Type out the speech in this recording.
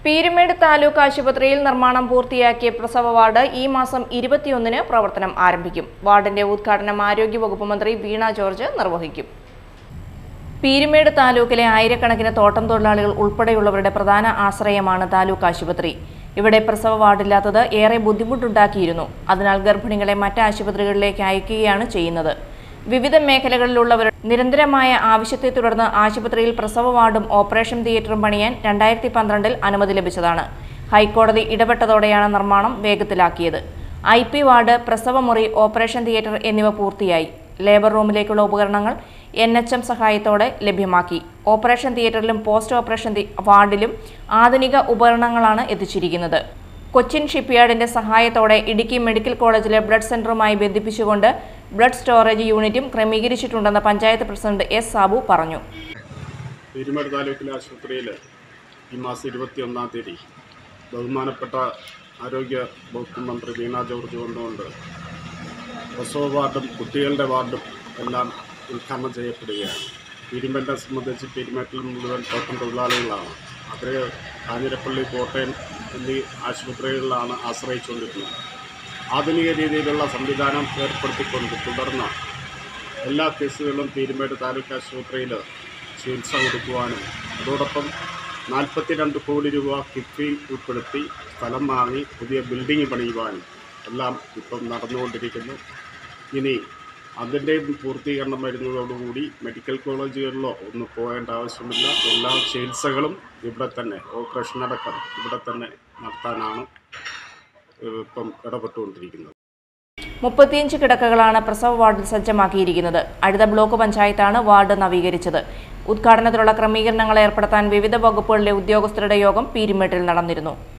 പീരുമേട് താലൂക്ക് ആശുപത്രിയിൽ നിർമ്മാണം പൂർത്തിയാക്കിയ പ്രസവ വാർഡ് ഈ മാസം ഇരുപത്തിയൊന്നിന് പ്രവർത്തനം ആരംഭിക്കും വാർഡിന്റെ ഉദ്ഘാടനം ആരോഗ്യവകുപ്പ് മന്ത്രി വീണ ജോർജ് നിർവഹിക്കും പീരുമേട് താലൂക്കിലെ ആയിരക്കണക്കിന് തോട്ടം തൊഴിലാളികൾ ഉൾപ്പെടെയുള്ളവരുടെ പ്രധാന ആശ്രയമാണ് താലൂക്ക് ആശുപത്രി ഇവിടെ പ്രസവ വാർഡില്ലാത്തത് ഏറെ ബുദ്ധിമുട്ടുണ്ടാക്കിയിരുന്നു അതിനാൽ ഗർഭിണികളെ മറ്റ് ആശുപത്രികളിലേക്ക് അയക്കുകയാണ് ചെയ്യുന്നത് വിവിധ മേഖലകളിലുള്ളവർ നിരന്തരമായ ആവശ്യത്തെ തുടർന്ന് ആശുപത്രിയിൽ പ്രസവ വാർഡും ഓപ്പറേഷൻ തിയേറ്ററും പണിയാൻ രണ്ടായിരത്തി പന്ത്രണ്ടിൽ അനുമതി ലഭിച്ചതാണ് ഹൈക്കോടതി ഇടപെട്ടതോടെയാണ് നിർമ്മാണം വേഗത്തിലാക്കിയത് ഐ പി വാർഡ് പ്രസവമുറി ഓപ്പറേഷൻ തിയേറ്റർ എന്നിവ പൂർത്തിയായി ലേബർ റൂമിലേക്കുള്ള ഉപകരണങ്ങൾ എൻ എച്ച് എം സഹായത്തോടെ ലഭ്യമാക്കി ഓപ്പറേഷൻ തിയേറ്ററിലും പോസ്റ്റ് ഓപ്പറേഷൻ തി- വാർഡിലും ആധുനിക ഉപകരണങ്ങളാണ് എത്തിച്ചിരിക്കുന്നത് കൊച്ചിൻ ഷിപ്പ്യാർഡിന്റെ സഹായത്തോടെ ഇടുക്കി മെഡിക്കൽ കോളേജിലെ ബ്ലഡ് സെന്ററുമായി ബന്ധിപ്പിച്ചുകൊണ്ട് ബ്ലഡ് സ്റ്റോറേജ് യൂണിറ്റും ക്രമീകരിച്ചിട്ടുണ്ടെന്ന് പഞ്ചായത്ത് പ്രസിഡന്റ് എസ് സാബു പറഞ്ഞു പെരുമേട് താലൂക്കിലെ ആശുപത്രിയിൽ ഈ മാസം ഇരുപത്തിയൊന്നാം തീയതി ബഹുമാനപ്പെട്ട ആരോഗ്യ വകുപ്പ് മന്ത്രി വീണ ജോർജ് വന്നുകൊണ്ട് പ്രസവ വാർഡും കുട്ടികളുടെ വാർഡും എല്ലാം ഉദ്ഘാടനം ചെയ്യപ്പെടുകയാണ് പീരുമേട്ടിനെ സംബന്ധിച്ച് പീരുമേട്ടിൽ മുഴുവൻ തോട്ടം തൊഴിലാളികളാണ് അവർ കാഞ്ഞിരപ്പള്ളി കോട്ടയം എന്നീ ആശുപത്രികളിലാണ് ആശ്രയിച്ചുകൊണ്ടിരുന്നത് ആധുനിക രീതിയിലുള്ള സംവിധാനം ഏർപ്പെടുത്തിക്കൊണ്ട് തുടർന്ന് എല്ലാ കേസുകളും പീരുമേട് താലൂക്ക് ആശുപത്രിയിൽ ചികിത്സ കൊടുക്കുവാനും അതോടൊപ്പം നാൽപ്പത്തിരണ്ട് കോടി രൂപ കിഫ്ബി ഉൾപ്പെടുത്തി സ്ഥലം വാങ്ങി പുതിയ ബിൽഡിംഗ് പണിയുവാനും എല്ലാം ഇപ്പം നടന്നുകൊണ്ടിരിക്കുന്നു ഇനി അതിൻ്റെയും പൂർത്തീകരണം വരുന്നതോടുകൂടി മെഡിക്കൽ കോളേജുകളിലോ ഒന്നും പോകേണ്ട ആവശ്യമില്ല എല്ലാ ചികിത്സകളും ഇവിടെ തന്നെ ഓപ്പറേഷൻ അടക്കം ഇവിടെ തന്നെ നടത്താനാണ് ഏഹ്, ഇപ്പം ഇടപെട്ടുകൊണ്ടിരിക്കുന്നത് മുപ്പത്തിയഞ്ച് കിടക്കകളാണ് പ്രസവ വാർഡിൽ സജ്ജമാക്കിയിരിക്കുന്നത് അടുത്ത ബ്ലോക്ക് പഞ്ചായത്താണ് വാർഡ് നവീകരിച്ചത് ഉദ്ഘാടനത്തിലുള്ള ക്രമീകരണങ്ങൾ ഏർപ്പെടുത്താൻ വിവിധ വകുപ്പുകളിലെ ഉദ്യോഗസ്ഥരുടെ യോഗം പീരുമേട്ടിൽ നടന്നിരുന്നു